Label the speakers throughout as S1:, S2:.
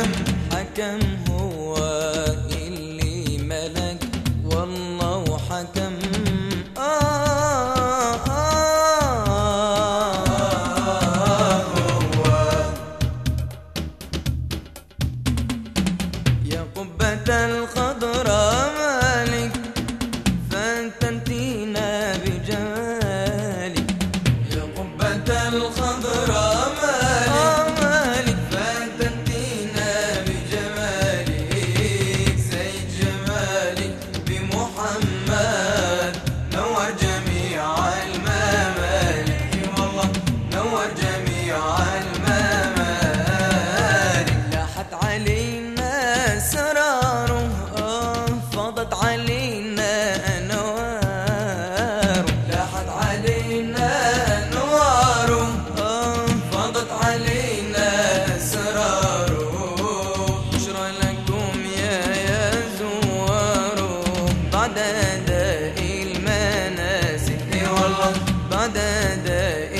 S1: حكم
S2: حكم هو اللي ملك والله وحكم آه آه يا قبة الخضراء مالك فتنتينا بجمالك
S1: يا قبة الخضراء مالك
S2: مالك
S1: فتنتينا بجمالك زيد جمالك بمحمد نور جميع الممالك والله نور جميع الممالك
S2: لاحت علينا سراره آه فاضت علينا انواره
S1: لاحت علينا نواره
S2: آه
S1: فاضت علينا اسراره
S2: بشرى لكم يا يا زواره بعد اداء المناسك
S1: اي والله
S2: بعد اداء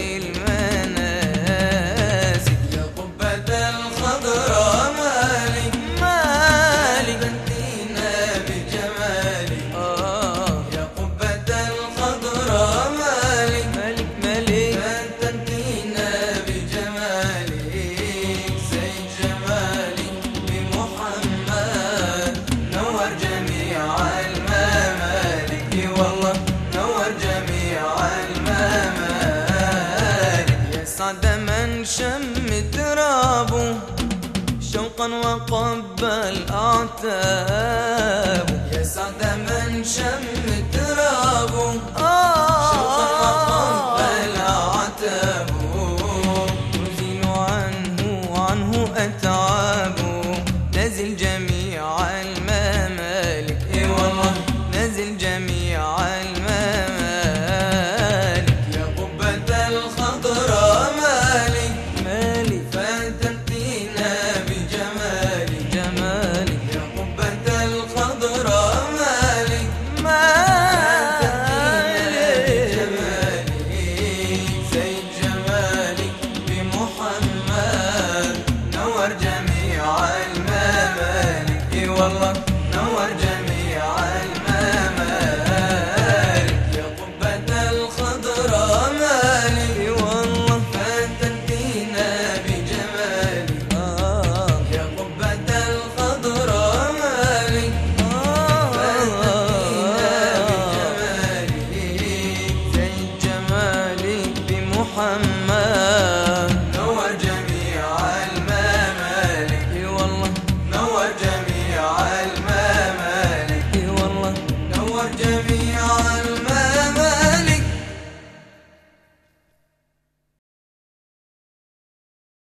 S2: المناسك
S1: يا قبة الخضراء مالك
S2: مالك
S1: بنتينا بجمالك
S2: آه
S1: يا قبة الخضراء مالك
S2: مالك مالك
S1: فتنتينا بجمالك زيد جمالك بمحمد نور جميع الممالك اي والله نور جميع الممالك
S2: يسعد من شم ترابه شوقا وقبل أعتابه
S1: يسعد من شم ترابه شوقا
S2: آه
S1: وقبل عتابه
S2: نزيل عنه عنه أتعابه نزل جميع الممالك
S1: اي والله
S2: نزل جميع الممالك
S1: يا قبة الخضراء مالك
S2: مالك
S1: فتنتينا بجمالك
S2: جمالك
S1: يا قبة الخضراء مالك
S2: مالك
S1: جمالك زيد جمالك بمحمد نور جمالك